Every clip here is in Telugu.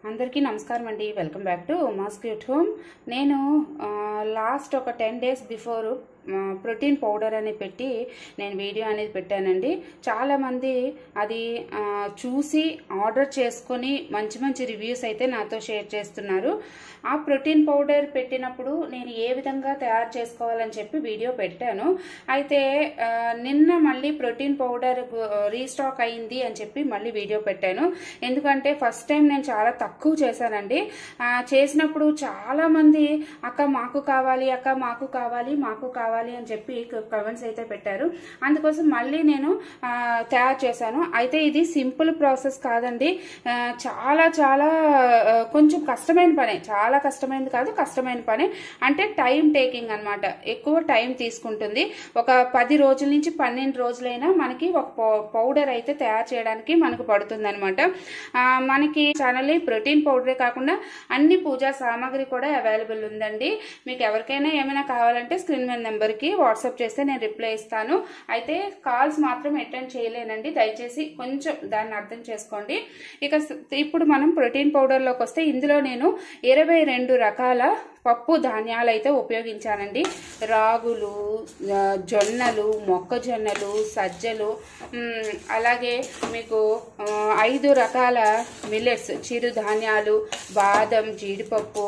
అందరికీ నమస్కారం అండి welcome back to ma's cute home నేను ఆ, లాస్ట్ ఒక టెన్ డేస్ బిఫోర్ ఆ, ప్రోటీన్ పౌడర్ అని పెట్టి నేను వీడియో అనేది పెట్టానండి చాలామంది అది ఆ, చూసి ఆర్డర్ చేసుకొని మంచి మంచి రివ్యూస్ అయితే నాతో షేర్ చేస్తున్నారు ఆ ప్రోటీన్ పౌడర్ పెట్టినప్పుడు నేను ఏ విధంగా తయారు చేసుకోవాలని చెప్పి వీడియో పెట్టాను అయితే ఆ, నిన్న మళ్ళీ ప్రోటీన్ పౌడర్ రీస్టాక్ అయింది అని చెప్పి మళ్ళీ వీడియో పెట్టాను ఎందుకంటే ఫస్ట్ టైం నేను చాలా తక్కువ చేశానండి ఆ, చేసినప్పుడు చాలా మంది అక్క మాకు కావాలి అక్క మాకు కావాలి మాకు కావాలి అని చెప్పి కమెంట్స్ అయితే పెట్టారు అందుకోసం మళ్ళీ నేను ఆ, తయారు చేశాను అయితే ఇది సింపుల్ ప్రాసెస్ కాదండి ఆ, చాలా చాలా ఆ, కొంచెం కష్టమైన పనే చాలా కష్టమైనది కాదు కష్టమైన పనే అంటే టైం టేకింగ్ అన్నమాట ఎక్కువ టైం తీసుకుంటుంది ఒక పది రోజుల నుంచి పన్నెండు రోజులైనా మనకి ఒక పౌ- పౌడర్ అయితే తయారు చేయడానికి మనకు పడుతుంది అనమాట మనకి ఛానల్ ప్రోటీన్ పౌడరే కాకుండా అన్ని పూజా సామాగ్రి కూడా అవైలబుల్ ఉందండి మీకు ఎవరికైనా ఏమైనా కావాలంటే స్క్రీన్ మీద నెంబర్కి వాట్సాప్ చేస్తే నేను రిప్లై ఇస్తాను అయితే కాల్స్ మాత్రం అటెండ్ చేయలేనండి దయచేసి కొంచెం దాన్ని అర్థం చేసుకోండి ఇక స- ఇప్పుడు మనం ప్రోటీన్ పౌడర్లోకి వస్తే ఇందులో నేను ఇరవై రెండు రకాల పప్పు ధాన్యాలు అయితే ఉపయోగించానండి రాగులు ఆ, జొన్నలు మొక్కజొన్నలు సజ్జలు మ్, అలాగే మీకు ఆ, ఐదు రకాల మిల్లెట్స్ చిరుధాన్యాలు బాదం జీడిపప్పు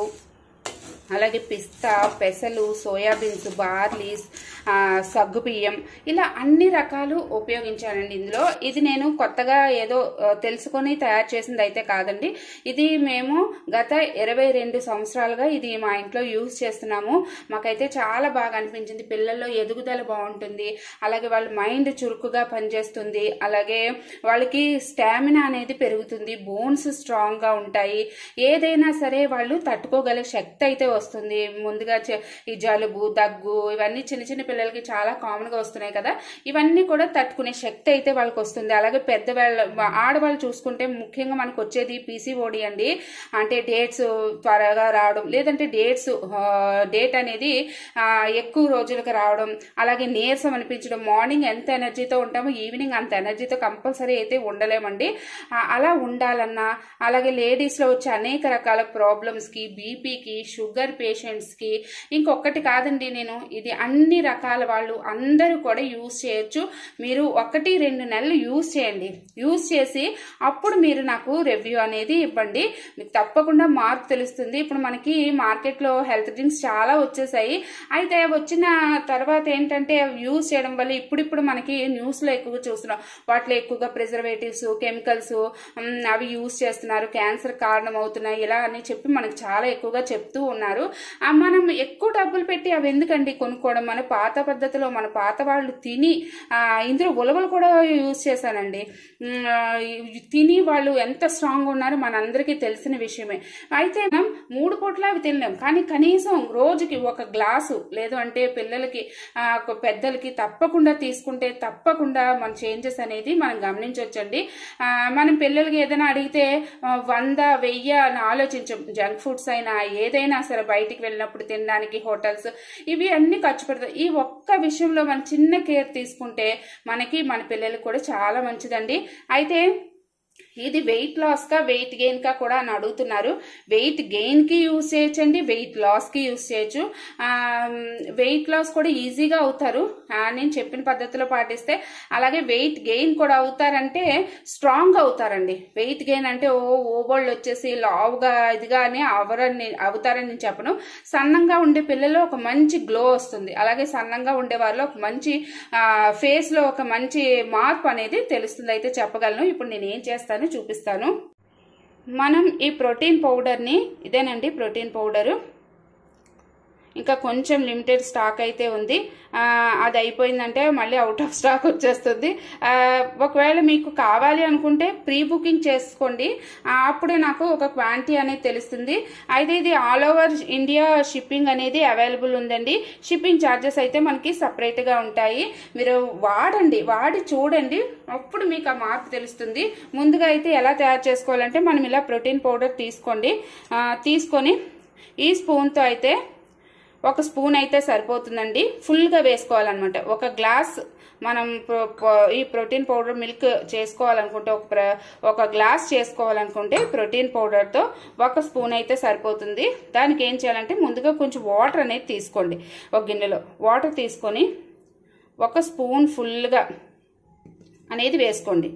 అలాగే పిస్తా పెసలు సోయాబీన్స్ బార్లీస్ ఆ, సగ్గుబియ్యం ఇలా అన్ని రకాలు ఉపయోగించానండి ఇందులో ఇది నేను కొత్తగా ఏదో ఆ, తెలుసుకొని తయారు చేసింది అయితే కాదండి ఇది మేము గత ఇరవై రెండు సంవత్సరాలుగా ఇది మా ఇంట్లో యూజ్ చేస్తున్నాము మాకైతే చాలా బాగా అనిపించింది పిల్లల్లో ఎదుగుదల బాగుంటుంది అలాగే వాళ్ళ మైండ్ చురుకుగా పనిచేస్తుంది అలాగే వాళ్ళకి స్టామినా అనేది పెరుగుతుంది బోన్స్ స్ట్రాంగ్ గా ఉంటాయి ఏదైనా సరే వాళ్ళు తట్టుకోగల శక్తి అయితే వస్తుంది ముందుగా చె- ఈ జలుబు దగ్గు ఇవన్నీ చిన్న చిన్న పిల్లలకి చాలా కామన్ గా వస్తున్నాయి కదా ఇవన్నీ కూడా తట్టుకునే శక్తి అయితే వాళ్ళకి వస్తుంది అలాగే పెద్దవాళ్ళ ఆడవాళ్ళు చూసుకుంటే ముఖ్యంగా మనకు వచ్చేది పీసీఓడి అండి అంటే డేట్స్ త్వరగా రావడం లేదంటే డేట్స్ డేట్ అనేది ఆ, ఎక్కువ రోజులకు రావడం అలాగే నీరసం అనిపించడం మార్నింగ్ ఎంత ఎనర్జీతో ఉంటామో ఈవినింగ్ అంత ఎనర్జీతో కంపల్సరీ అయితే ఉండలేమండి ఆ, అలా ఉండాలన్నా అలాగే లేడీస్ లో వచ్చే అనేక రకాల ప్రాబ్లమ్స్ కి బీపీకి షుగర్ పేషెంట్స్ కి ఇంకొకటి కాదండి నేను ఇది అన్ని రకాల వాళ్ళు అందరూ కూడా యూజ్ చేయొచ్చు మీరు ఒకటి రెండు నెలలు యూజ్ చేయండి యూజ్ చేసి అప్పుడు మీరు నాకు రివ్యూ అనేది ఇవ్వండి మీకు తప్పకుండా మార్పు తెలుస్తుంది ఇప్పుడు మనకి మార్కెట్లో హెల్త్ డ్రింక్స్ చాలా వచ్చేసాయి అయితే వచ్చిన తర్వాత ఏంటంటే అవి యూజ్ చేయడం వల్ల ఇప్పుడిప్పుడు మనకి న్యూస్ లో ఎక్కువగా చూస్తున్నాం వాటిలో ఎక్కువగా ప్రిజర్వేటివ్స్ కెమికల్స్ అవి యూజ్ చేస్తున్నారు క్యాన్సర్ కారణం అవుతున్నాయి ఇలా అని చెప్పి మనకి చాలా ఎక్కువగా చెప్తూ ఉన్నారు ఆ, మనం ఎక్కువ డబ్బులు పెట్టి అవి ఎందుకండి కొనుక్కోవడం మన పాత పద్ధతిలో మన పాత వాళ్ళు తిని ఆ, ఇందులో ఉలవలు కూడా యూజ్ చేశానండి ఉమ్, ఆ, ఇవి తిని వాళ్ళు ఎంత స్ట్రాంగ్ ఉన్నారో మనందరికీ తెలిసిన విషయమే అయితే మనం మూడు పూట్ల అవి తినలేం కానీ కనీసం రోజుకి ఒక గ్లాసు లేదు అంటే పిల్లలకి ఆ, ఒక పెద్దలకి తప్పకుండా తీసుకుంటే తప్పకుండా మన చేంజెస్ అనేది మనం గమనించవచ్చండి ఆ, మనం పిల్లలకి ఏదైనా అడిగితే ఆ, వంద వెయ్యి అని ఆలోచించం జంక్ ఫుడ్స్ అయినా ఏదైనా సరే బయటికి వెళ్ళినప్పుడు తినడానికి హోటల్స్ ఇవి అన్ని ఖర్చు పెడతాయి ఈ ఒక్క విషయంలో మనం చిన్న కేర్ తీసుకుంటే మనకి మన పిల్లలకి కూడా చాలా మంచిదండి అయితే ఇది వెయిట్ లాస్ కా వెయిట్ గెయిన్ కా కూడా అని అడుగుతున్నారు వెయిట్ గెయిన్ కి యూస్ చేయొచ్చండి వెయిట్ లాస్ కి యూస్ చేయొచ్చు వెయిట్ లాస్ కూడా ఈజీగా అవుతారు ఆ, నేను చెప్పిన పద్ధతిలో పాటిస్తే అలాగే వెయిట్ గెయిన్ కూడా అవుతారంటే స్ట్రాంగ్ అవుతారండి వెయిట్ గెయిన్ అంటే ఓ ఓబోళ్ళు వచ్చేసి లావుగా ఇదిగా అని అవరని అవుతారని నేను చెప్పను సన్నంగా ఉండే పిల్లలు ఒక మంచి గ్లో వస్తుంది అలాగే సన్నంగా ఉండే వారిలో ఒక మంచి ఫేస్ లో ఒక మంచి మార్పు అనేది తెలుస్తుంది అయితే చెప్పగలను ఇప్పుడు నేను ఏం చేస్తానో చూపిస్తాను మనం ఈ ప్రోటీన్ పౌడర్ని ఇదేనండి ప్రోటీన్ పౌడరు ఇంకా కొంచెం లిమిటెడ్ స్టాక్ అయితే ఉంది ఆ, అది అయిపోయిందంటే మళ్ళీ అవుట్ ఆఫ్ స్టాక్ వచ్చేస్తుంది ఆ, ఒకవేళ మీకు కావాలి అనుకుంటే ప్రీ బుకింగ్ చేసుకోండి ఆ, అప్పుడే నాకు ఒక క్వాంటిటీ అనేది తెలుస్తుంది అయితే ఇది ఆల్ ఓవర్ ఇండియా షిప్పింగ్ అనేది అవైలబుల్ ఉందండి షిప్పింగ్ ఛార్జెస్ అయితే మనకి సపరేట్గా ఉంటాయి మీరు వాడండి వాడి చూడండి అప్పుడు మీకు ఆ మార్పు తెలుస్తుంది ముందుగా అయితే ఎలా తయారు చేసుకోవాలంటే మనం ఇలా ప్రోటీన్ పౌడర్ తీసుకోండి ఆ, తీసుకొని ఈ స్పూన్తో అయితే ఒక స్పూన్ అయితే సరిపోతుందండి ఫుల్గా వేసుకోవాలన్నమాట ఒక గ్లాస్ మనం ప్రో- ప్రో- ఈ ప్రోటీన్ పౌడర్ మిల్క్ చేసుకోవాలనుకుంటే ఒక ప్ర- ఒక గ్లాస్ చేసుకోవాలనుకుంటే ప్రోటీన్ పౌడర్తో ఒక స్పూన్ అయితే సరిపోతుంది దానికి ఏం చేయాలంటే ముందుగా కొంచెం వాటర్ అనేది తీసుకోండి ఒక గిన్నెలో వాటర్ తీసుకొని ఒక స్పూన్ ఫుల్గా అనేది వేసుకోండి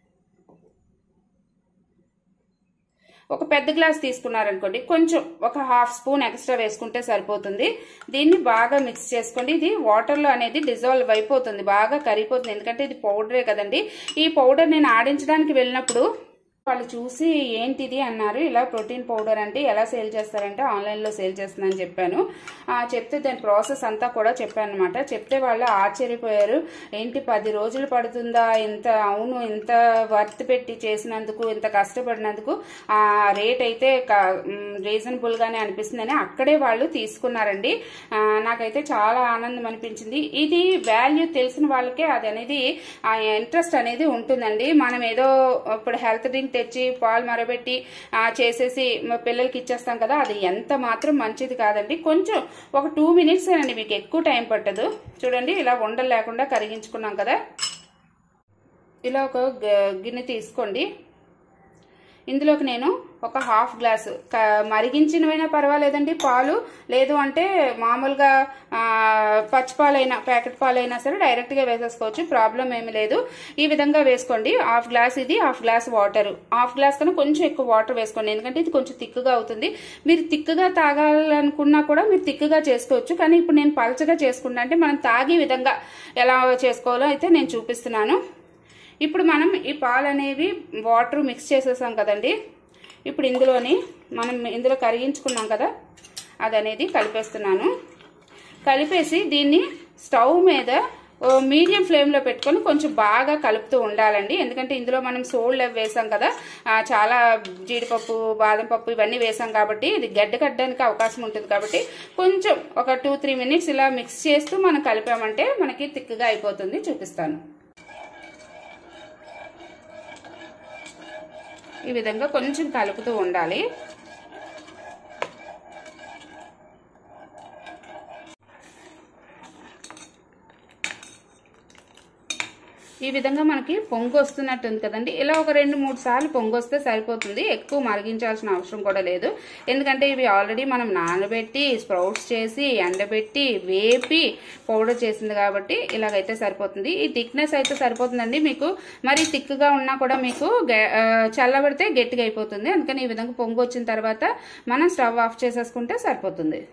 ఒక పెద్ద గ్లాస్ తీసుకున్నారనుకోండి కొంచెం ఒక హాఫ్ స్పూన్ ఎక్స్ట్రా వేసుకుంటే సరిపోతుంది దీన్ని బాగా మిక్స్ చేసుకోండి ఇది వాటర్లో అనేది డిజాల్వ్ అయిపోతుంది బాగా కరిగిపోతుంది ఎందుకంటే ఇది పౌడరే కదండి ఈ పౌడర్ నేను ఆడించడానికి వెళ్ళినప్పుడు వాళ్ళు చూసి ఏంటిది అన్నారు ఇలా ప్రోటీన్ పౌడర్ అంటే ఎలా సేల్ చేస్తారంటే ఆన్లైన్లో సేల్ చేస్తుందని చెప్పాను ఆ, చెప్తే దాని ప్రాసెస్ అంతా కూడా చెప్పాను అనమాట చెప్తే వాళ్ళు ఆశ్చర్యపోయారు ఏంటి పది రోజులు పడుతుందా ఇంత అవును ఇంత వర్త్ పెట్టి చేసినందుకు ఇంత కష్టపడినందుకు ఆ రేట్ అయితే రీజనబుల్ గానే అనిపిస్తుందని అక్కడే వాళ్ళు తీసుకున్నారండి ఆ, నాకైతే చాలా ఆనందం అనిపించింది ఇది వాల్యూ తెలిసిన వాళ్ళకే అది అనేది ఆ ఇంట్రెస్ట్ అనేది ఉంటుందండి మనం ఏదో ఇప్పుడు హెల్త్ డ్రింక్ తెచ్చి పాలు మరబెట్టి ఆ, చేసేసి మా పిల్లలకి ఇచ్చేస్తాం కదా అది ఎంత మాత్రం మంచిది కాదండి కొంచెం ఒక టూ మినిట్స్ అండి మీకు ఎక్కువ టైం పట్టదు చూడండి ఇలా ఉండలు లేకుండా కరిగించుకున్నాం కదా ఇలా ఒక గ- గిన్నె తీసుకోండి ఇందులోకి నేను ఒక హాఫ్ గ్లాసు క- మరిగించినవైనా పర్వాలేదండి పాలు లేదు అంటే మామూలుగా ఆ, పచ్చి పాలైనా ప్యాకెట్ పాలైనా సరే డైరెక్ట్గా వేసేసుకోవచ్చు ప్రాబ్లం ఏమీ లేదు ఈ విధంగా వేసుకోండి హాఫ్ గ్లాస్ ఇది half glass water half glass కన్నా కొంచెం ఎక్కువ వాటర్ వేసుకోండి ఎందుకంటే ఇది కొంచెం తిక్కుగా అవుతుంది మీరు తిక్కుగా తాగాలనుకున్నా కూడా మీరు తిక్కుగా చేసుకోవచ్చు కానీ ఇప్పుడు నేను పలచగా చేసుకుంటా అంటే మనం తాగే విధంగా ఎలా చేసుకోవాలో అయితే నేను చూపిస్తున్నాను ఇప్పుడు మనం ఈ పాలు అనేవి వాటర్ మిక్స్ చేసేసాం కదండి ఇప్పుడు ఇందులోని మనం ఇందులో కరిగించుకున్నాం కదా అది అనేది కలిపేస్తున్నాను కలిపేసి దీన్ని స్టవ్ మీద ఓ మీడియం ఫ్లేమ్లో పెట్టుకొని కొంచెం బాగా కలుపుతూ ఉండాలండి ఎందుకంటే ఇందులో మనం సోళ్ళు అవి వేసాం కదా ఆ, చాలా జీడిపప్పు బాదం పప్పు ఇవన్నీ వేసాం కాబట్టి ఇది గడ్డ కట్టడానికి అవకాశం ఉంటుంది కాబట్టి కొంచెం ఒక టూ త్రీ మినిట్స్ ఇలా మిక్స్ చేస్తూ మనం కలిపామంటే మనకి తిక్కుగా అయిపోతుంది చూపిస్తాను ఈ విధంగా కొంచెం కలుపుతూ ఉండాలి ఈ విధంగా మనకి పొంగు వస్తున్నట్టుంది కదండి ఇలా ఒక రెండు మూడు సార్లు పొంగు వస్తే సరిపోతుంది ఎక్కువ మరిగించాల్సిన అవసరం కూడా లేదు ఎందుకంటే ఇవి ఆల్రెడీ మనం నానబెట్టి స్ప్రౌట్స్ చేసి ఎండబెట్టి వేపి పౌడర్ చేసింది కాబట్టి ఇలాగైతే సరిపోతుంది ఈ థిక్నెస్ అయితే సరిపోతుందండి మీకు మరి థిక్గా ఉన్నా కూడా మీకు గె- ఆ, చల్లబడితే గట్టిగా అయిపోతుంది అందుకని ఈ విధంగా పొంగు వచ్చిన తర్వాత మనం స్టవ్ ఆఫ్ చేసేసుకుంటే సరిపోతుంది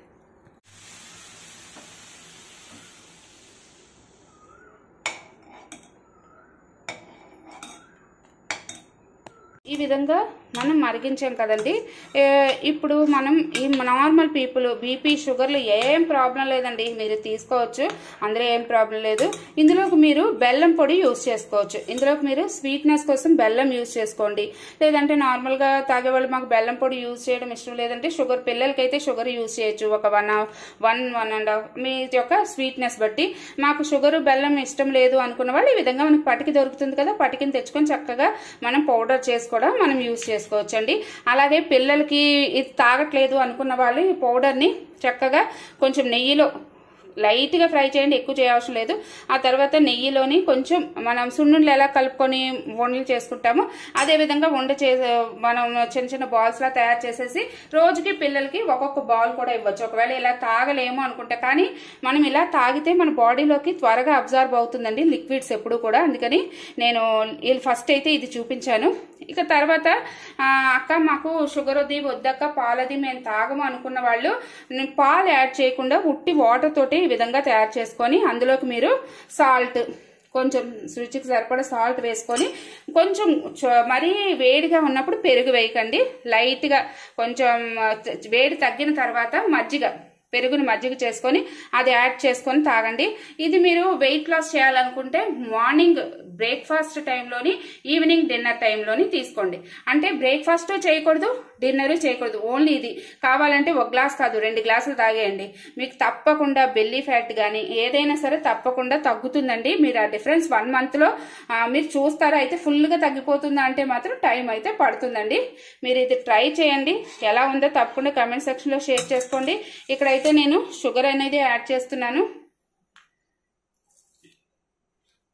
ఈ విధంగా మనం మరిగించాం కదండి ఏ, ఇప్పుడు మనం ఈ నార్మల్ పీపుల్ బీపీ షుగర్లు ఏం ప్రాబ్లం లేదండి మీరు తీసుకోవచ్చు అందులో ఏం ప్రాబ్లం లేదు ఇందులోకి మీరు బెల్లం పొడి యూస్ చేసుకోవచ్చు ఇందులోకి మీరు స్వీట్నెస్ కోసం బెల్లం యూస్ చేసుకోండి లేదంటే నార్మల్గా తాగేవాళ్ళు మాకు బెల్లం పొడి యూస్ చేయడం ఇష్టం లేదంటే షుగర్ పిల్లలకైతే షుగర్ యూస్ చేయొచ్చు ఒక one one one and half మీ యొక్క స్వీట్నెస్ బట్టి మాకు షుగర్ బెల్లం ఇష్టం లేదు అనుకున్న వాళ్ళు ఈ విధంగా మనకి పటికి దొరుకుతుంది కదా పటికిని తెచ్చుకొని చక్కగా మనం పౌడర్ చేసి కూడా మనం యూస్ చేసుకోవచ్చండి అలాగే పిల్లలకి ఇది తాగట్లేదు అనుకున్న వాళ్ళు ఈ పౌడర్ని చక్కగా కొంచెం నెయ్యిలో లైట్గా ఫ్రై చేయండి ఎక్కువ చేయవసరం లేదు ఆ తర్వాత నెయ్యిలోని కొంచెం మనం సున్నుండలు ఎలా కలుపుకొని వండలు చేసుకుంటామో అదే విధంగా వండ చే మనం చిన్న చిన్న బాల్స్ లా తయారు చేసేసి రోజుకి పిల్లలకి ఒక్కొక్క బాల్ కూడా ఇవ్వచ్చు ఒకవేళ ఇలా తాగలేము అనుకుంటే కానీ మనం ఇలా తాగితే మన బాడీలోకి త్వరగా అబ్జర్వ్ అవుతుందండి లిక్విడ్స్ ఎప్పుడు కూడా అందుకని నేను ఫస్ట్ అయితే ఇది చూపించాను ఇక తర్వాత ఆ, అక్క మాకు షుగర్ వద్ది వద్దక్క పాలది మేము తాగము అనుకున్న వాళ్ళు ని- పాలు యాడ్ చేయకుండా ఉట్టి వాటర్ తోటి ఈ విధంగా తయారు చేసుకొని అందులోకి మీరు సాల్ట్ కొంచెం రుచికి సరిపడా సాల్ట్ వేసుకొని కొంచెం చ- మరీ వేడిగా ఉన్నప్పుడు పెరుగు వేయకండి లైట్గా కొంచెం ఆ, వేడి తగ్గిన తర్వాత మజ్జిగ పెరుగుని మజ్జిగ చేసుకొని అది యాడ్ చేసుకొని తాగండి ఇది మీరు వెయిట్ లాస్ చేయాలనుకుంటే మార్నింగ్ బ్రేక్ఫాస్ట్ టైంలోని ఈవినింగ్ డిన్నర్ టైంలోని తీసుకోండి అంటే బ్రేక్ఫాస్ట్ చేయకూడదు డిన్నర్ చేయకూడదు ఓన్లీ ఇది కావాలంటే ఒక గ్లాస్ కాదు రెండు గ్లాసులు తాగేయండి మీకు తప్పకుండా బెల్లీ ఫ్యాట్ కానీ ఏదైనా సరే తప్పకుండా తగ్గుతుందండి మీరు ఆ డిఫరెన్స్ వన్ మంత్లో మీరు చూస్తారా అయితే ఫుల్గా తగ్గిపోతుందా అంటే మాత్రం టైం అయితే పడుతుందండి మీరు ఇది ట్రై చేయండి ఎలా ఉందో తప్పకుండా కమెంట్ సెక్షన్లో షేర్ చేసుకోండి ఇక్కడైతే నేను షుగర్ అనేది యాడ్ చేస్తున్నాను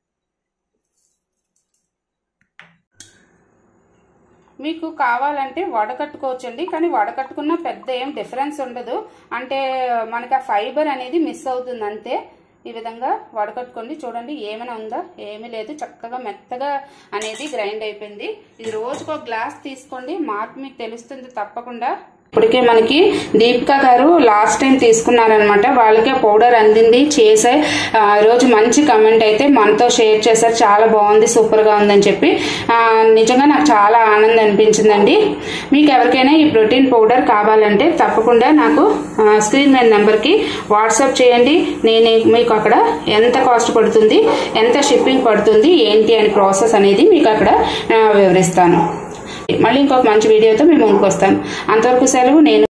మీకు కావాలంటే వడకట్టుకోవచ్చండి కానీ వడకట్టుకున్న పెద్ద ఏం డిఫరెన్స్ ఉండదు అంటే మనకి ఆ ఫైబర్ అనేది మిస్ అవుతుంది అంతే ఈ విధంగా వడకట్టుకోండి చూడండి ఏమైనా ఉందా ఏమీ లేదు చక్కగా మెత్తగా అనేది గ్రైండ్ అయిపోయింది ఇది రోజుకు ఒక గ్లాస్ తీసుకోండి మార్పు మీకు తెలుస్తుంది తప్పకుండా ఇప్పటికే మనకి దీపిక గారు లాస్ట్ టైం తీసుకున్నారనమాట వాళ్ళకే పౌడర్ అందింది చేసే ఆ, రోజు మంచి కమెంట్ అయితే మనతో షేర్ చేశారు చాలా బాగుంది సూపర్గా ఉందని చెప్పి ఆ, నిజంగా నాకు చాలా ఆనందం అనిపించిందండి మీకు ఎవరికైనా ఈ ప్రోటీన్ పౌడర్ కావాలంటే తప్పకుండా నాకు ఆ, స్క్రీన్ మీద నెంబర్కి వాట్సాప్ చేయండి నేను మీకు అక్కడ ఎంత కాస్ట్ పడుతుంది ఎంత షిప్పింగ్ పడుతుంది ఏంటి అని ప్రాసెస్ అనేది మీకు అక్కడ ఆ, వివరిస్తాను మళ్ళీ ఇంకొక మంచి వీడియోతో మేము ముందుకు వస్తాను అంతవరకు సెలవు నేను